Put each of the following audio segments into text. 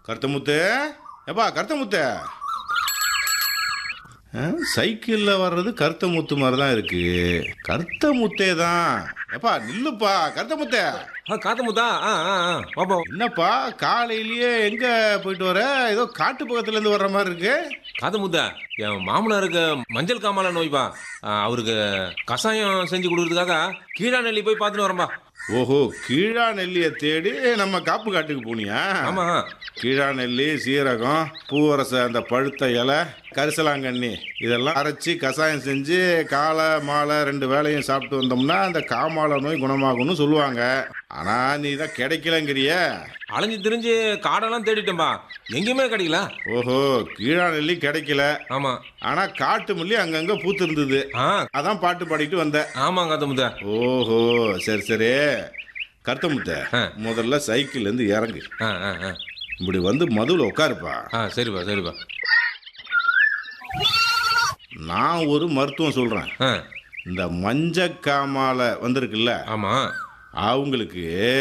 கருத்தமுத்து எப்பா கருத்தமுத்து சைக்கிளில் வர்றது கருத்த முத்து மாதிரி தான் இருக்கு கருத்த முத்தே தான் எப்பா நில்லுப்பா கருத்த முத்தே ஆ காத்தமுத்தா ஆ ஆ ஆ பாப்பா என்னப்பா காலையிலேயே எங்க போயிட்டு வர ஏதோ காட்டு பக்கத்துல இருந்து வர்ற மாதிரி இருக்கு காத்தமுத்தா என் மாமனாருக்கு மஞ்சள் காமால நோய்ப்பா ஆ, அவருக்கு கஷாயம் செஞ்சு கொடுக்கறதுக்காக கீழா நெல்லி போய் பார்த்துட்டு வரேன்பா ஓஹோ கீழா நெல்லியை தேடி நம்ம காப்பு காட்டுக்கு போனியா ஆமா கீழா நெல்லி சீரகம் பூவரச அந்த பழுத்த இலை கரிசலாங்கண்ணி இதெல்லாம் அரைச்சி கஷாயம் செஞ்சு காலை மாலை ரெண்டு வேளையும் சாப்பிட்டு வந்தோம்னா அந்த காமால நோய் குணமாகும்னு சொல்லுவாங்க ஆனா நீ தான் கிடைக்கலங்கிறிய அலைஞ்சு திரிஞ்சு காடெல்லாம் தேடிட்டேன்பா எங்கேயுமே கிடைக்கல ஓஹோ கீழா நெல்லி கிடைக்கல ஆமா ஆனா காட்டு மல்லி அங்கங்க பூத்து இருந்தது ஆ அதான் பாட்டு பாடிட்டு வந்த ஆமா காத்தமுத்தா ஓஹோ சரி சரி கருத்தமுத்த ஆ. முதல்ல சைக்கிள்ல இருந்து இறங்கு ஆ ஆ ஆ இப்படி வந்து மதுவில் உட்காருப்பா ஆ சரிப்பா சரிப்பா நான் ஒரு மருத்துவம் சொல்றேன் ஆ இந்த மஞ்சக்காமால வந்திருக்குல்ல ஆமா அவங்களுக்கு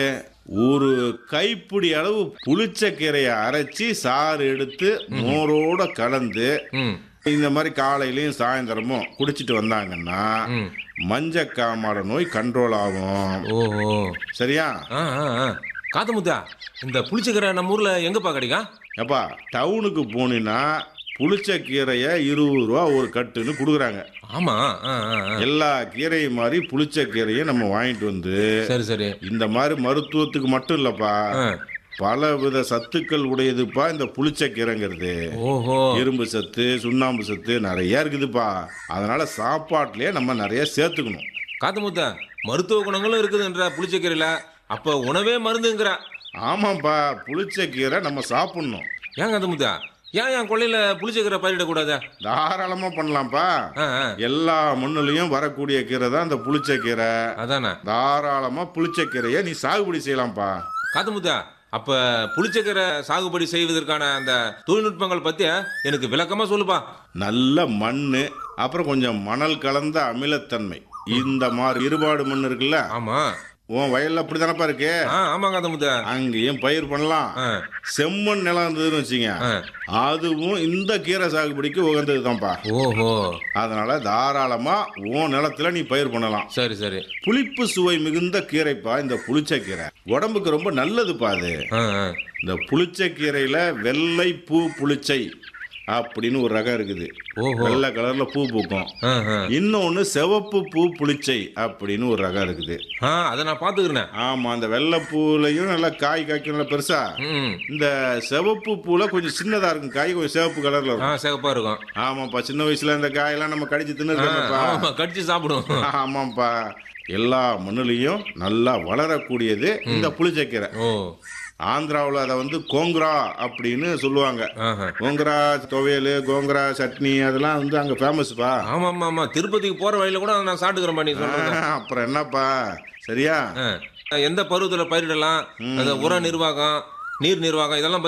ஒரு கைப்பிடி அளவு புளிச்சக்கீரையை அரைச்சி சாறு எடுத்து மோரோட கலந்து ம் இந்த மாதிரி காலையிலயும் சாயந்தரமும் குடிச்சிட்டு வந்தாங்கன்னா ம் மஞ்சக்காமால நோய் கண்ட்ரோல் ஆகும் ஓஹோ சரியா ஆ ஆ ஆ காத்தமுத்தா இந்த புளிச்சக்கரை நம்ம ஊர்ல எங்கப்பா கிடைக்கும் எப்பா டவுனுக்கு போனீங்கன்னா புளிச்சக்கீரையை இருபது ரூபா ஒரு கட்டுன்னு கொடுக்குறாங்க ஆமா ஆ ஆ ஆ எல்லா கீரையும் மாதிரி புளிச்சக்கீரையை நம்ம வாங்கிட்டு வந்து சரி சரி இந்த மாதிரி மருத்துவத்துக்கு மட்டும் இல்லப்பா ஆ பல வித சத்துக்கள் உடையதுப்பா இந்த புளிச்சக்கீரைங்கிறது ஓஹோ இரும்பு சத்து சுண்ணாம்பு சத்து நிறைய இருக்குதுப்பா அதனால சாப்பாட்டுலயே நம்ம நிறைய சேர்த்துக்கணும் காத்தமுத்தா மருத்துவ குணங்களும் இருக்குதுன்ற புளிச்சக்கீரையில அப்ப உணவே மருந்துங்கிற ஆமாப்பா புளிச்சக்கீரை நம்ம சாப்பிடணும் ஏன் காத்தமுத்தா ஏன் என் கொள்ளையில புளிச்சக்கீரை பயிரிடக்கூடாது தாராளமா பண்ணலாம்ப்பா ஆ ஆ எல்லா மண்ணுலயும் வரக்கூடிய கீரை தான் இந்த புளிச்சக்கீரை அதானே தாராளமா புளிச்சக்கீரையை நீ சாகுபடி செய்யலாம்ப்பா காத்தமுத்தா அப்ப புளிச்சக்கீரை சாகுபடி செய்வதற்கான அந்த தொழில்நுட்பங்கள் பத்தி எனக்கு விளக்கமா சொல்லுப்பா நல்ல மண் அப்புறம் கொஞ்சம் மணல் கலந்த அமிலத்தன்மை இந்த மாதிரி இருபாடு மண் இருக்குல்ல ஆமா உன் வயல்ல அப்படிதானப்பா இருக்கு ஆ ஆமா காத்தமுத்தா அங்கேயும் பயிர் பண்ணலாம் ஆ செம்மண் நிலம் இருந்ததுன்னு வச்சுங்க ஆ. அதுவும் இந்த கீரை சாகுபடிக்கு உகந்ததுதான்ப்பா ஓஹோ அதனால தாராளமா உன் நிலத்துல நீ பயிர் பண்ணலாம் சரி சரி புளிப்பு சுவை மிகுந்த கீரைப்பா இந்த புளிச்சக்கீரை உடம்புக்கு ரொம்ப நல்லதுப்பா அது ஆ ஆ இந்த புளிச்சக்கீரையில வெள்ளை பூ புளிச்சை அப்படின்னு ஒரு ரகம் இருக்குது ஓஹோ வெள்ளை கலர்ல பூ பூக்கும் ஆ ஆ இன்னொன்னு சிவப்பு பூ புளிச்சை அப்படின்னு ஒரு ரகம் இருக்குது ஆ அதை நான் பாத்துக்கிறேன் ஆமா அந்த வெள்ளை பூலையும் நல்லா காய் காய்க்கும் நல்லா பெருசா ம் இந்த சிவப்பு பூல கொஞ்சம் சின்னதா இருக்கும் காய் கொஞ்சம் சிவப்பு கலர்ல ஆ இருக்கும் சிகப்பா இருக்கும் ஆமாப்பா சின்ன வயசுல இந்த காயெல்லாம் நம்ம கடிச்சு ஆ, தின்னுருக்கோம்ப்பா ஆமாம்மா கடிச்சு சாப்பிடும் ஆமாப்பா எல்லா மண்ணுலையும் நல்லா வளரக்கூடியது இந்த புளிச்சக்கீரை ஓ ஆந்திராவில் அதை வந்து கோங்கரா அப்படின்னு சொல்லுவாங்க ஆஹா கோங்கரா துவையல் கோங்கரா சட்னி அதெல்லாம் வந்து அங்கே ஃபேமஸ்ப்பா ஆமா ஆமா ஆமா திருப்பதிக்கு போற வழியில கூட அதை நான் சாப்பிட்டுக்கிறேன் நீ சொல்றது அப்புறம் என்னப்பா சரியா ஆ. எந்த பருவத்துல பயிரிடலாம் அந்த உர நிர்வாகம் நீர் நிர்வாகம் இதெல்லாம்